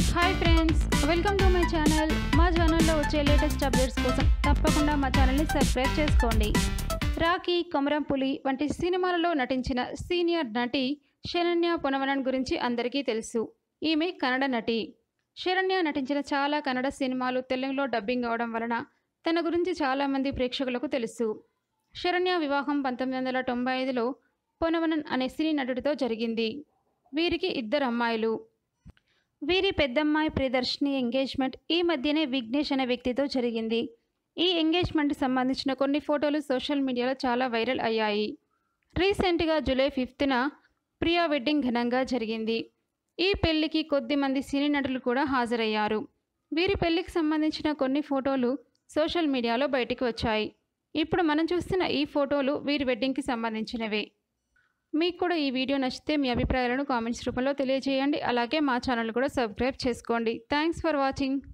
hi friends welcome to my channel మా ఛానల్లో వచ్చే లేటెస్ట్ అప్డేట్స్ కోసం తప్పకుండా మా ఛానల్ని సబ్స్క్రైబ్ చేసుకోండి రాఖీ కొమరం పులి వంటి సినిమాలలో నటించిన సీనియర్ నటి శరణ్య పొనవనన్ గురించి అందరికీ తెలుసు ఈమె కన్నడ నటి శరణ్య నటించిన చాలా కన్నడ సినిమాలు తెలుగులో డబ్బింగ్ అవడం వలన తన గురించి చాలామంది ప్రేక్షకులకు తెలుసు శరణ్య వివాహం పంతొమ్మిది వందల తొంభై ఐదులో పొనవనన్ అనే సినీ నటుడితో జరిగింది వీరికి ఇద్దరు అమ్మాయిలు వీరి పెద్దమ్మాయి ప్రియదర్శిని ఎంగేజ్మెంట్ ఈ మధ్యనే విఘ్నేష్ అనే వ్యక్తితో జరిగింది ఈ ఎంగేజ్మెంట్కి సంబంధించిన కొన్ని ఫోటోలు సోషల్ మీడియాలో చాలా వైరల్ అయ్యాయి రీసెంట్గా జూలై ఫిఫ్త్న ప్రియా వెడ్డింగ్ ఘనంగా జరిగింది ఈ పెళ్లికి కొద్ది మంది సినీ నటులు కూడా హాజరయ్యారు వీరి పెళ్లికి సంబంధించిన కొన్ని ఫోటోలు సోషల్ మీడియాలో బయటికి వచ్చాయి ఇప్పుడు మనం చూస్తున్న ఈ ఫోటోలు వీరి వెడ్డింగ్కి సంబంధించినవే మీకు కూడా ఈ వీడియో నచ్చితే మీ అభిప్రాయాలను కామెంట్స్ రూపంలో తెలియజేయండి అలాగే మా ఛానల్ కూడా సబ్స్క్రైబ్ చేసుకోండి థ్యాంక్స్ ఫర్ వాచింగ్